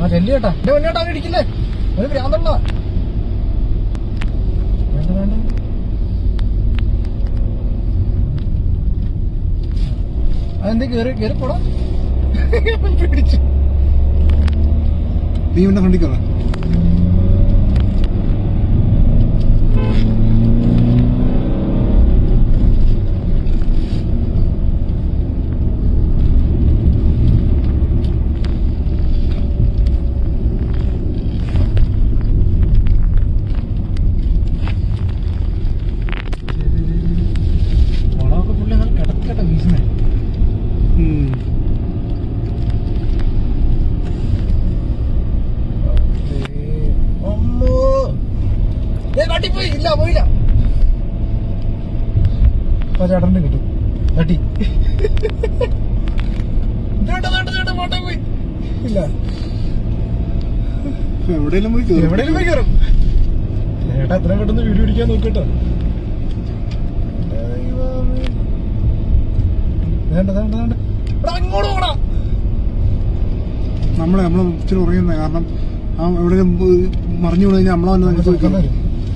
ആ ചെല്ലി കേട്ടാ എന്റെ മുന്നോട്ട് അവൻ ഇടിക്കില്ലേ ഒരു ഭ്രാന്തുള്ള വേണ്ട വേണ്ട അതെന്ത് കേറി കേറി പോടാ പിടിച്ചു നീ ഇവന്റെ ഫ്രണ്ടിൽ കയറാം മുളകൊക്കെ പുള്ളി നല്ല കിടക്കട്ടെ വീശുന്നേ അമ്മോ ഏ തട്ടിപ്പോയി ഇല്ല പോയില്ല ആ ചേട്ടന്റെ കിട്ടും തട്ടി ചേട്ടാ ചേട്ടാ ചേട്ടാ പോട്ടെ പോയി ഇല്ല എവിടെയെങ്കിലും പോയി കയറും എവിടെയും പോയി കയറും ചേട്ടാ എത്രയും പെട്ടെന്ന് വീഡിയോ പിടിക്കാൻ നോക്കട്ടോ വേണ്ട വേണ്ട വേണ്ട എടാ അങ്ങോട്ട് പോടാ നമ്മളെ നമ്മളെ ഇച്ചിരി ഉറങ്ങുന്ന കാരണം ആ എവിടെയെങ്കിലും പോയി മറിഞ്ഞു വീണ് കഴിഞ്ഞാൽ നമ്മളെ തന്നെ പോയി കയറും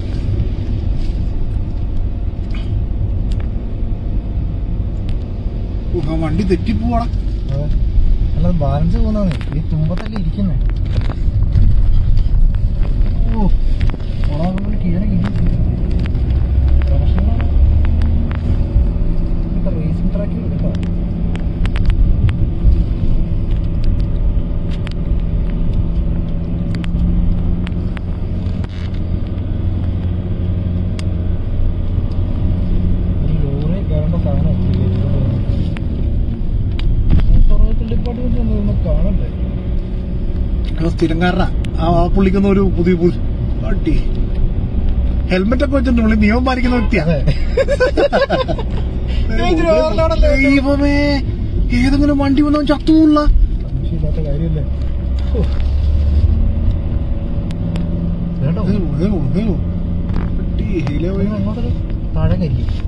ഓ, ആ വണ്ടി തെറ്റിപ്പോവാടാ അല്ല ബാലൻസ് പോകുന്നതാണ് ഈ തുമ്പത്തല്ലേ ഇരിക്കുന്നേ ഓ ഓണാകുമ്പോൾ കീഴെ റേസിംഗ് ട്രാക്കിൽ എടുക്കാം ഒരു ലോറി കയറേണ്ട സാധനം ഡിപ്പാർട്ട്മെന്റ് ഒന്നും കാണണ്ടേ അത് സ്ഥിരംകാരനാ ആ ആ പുള്ളിക്കുന്ന ഒരു പുതിയ പുതിയ വണ്ടി ഹെൽമെറ്റ് ഒക്കെ വെച്ചിട്ടുണ്ട് പുള്ളി നിയമം പാലിക്കുന്ന വ്യക്തിയാ അതെ ഞാൻ ഇച്ചിരി ഓവർലോഡല്ലേ? ദൈവമേ ഏതെങ്കിലും വണ്ടി വന്നവൻ ചത്തുമില്ല സംശയമില്ലാത്ത കാര്യമല്ലേ ഹോ. വേണ്ടോ വണ്ടി ഹീലേ പോയി അങ്ങോട്ടൊരു താഴെ കരിക്കും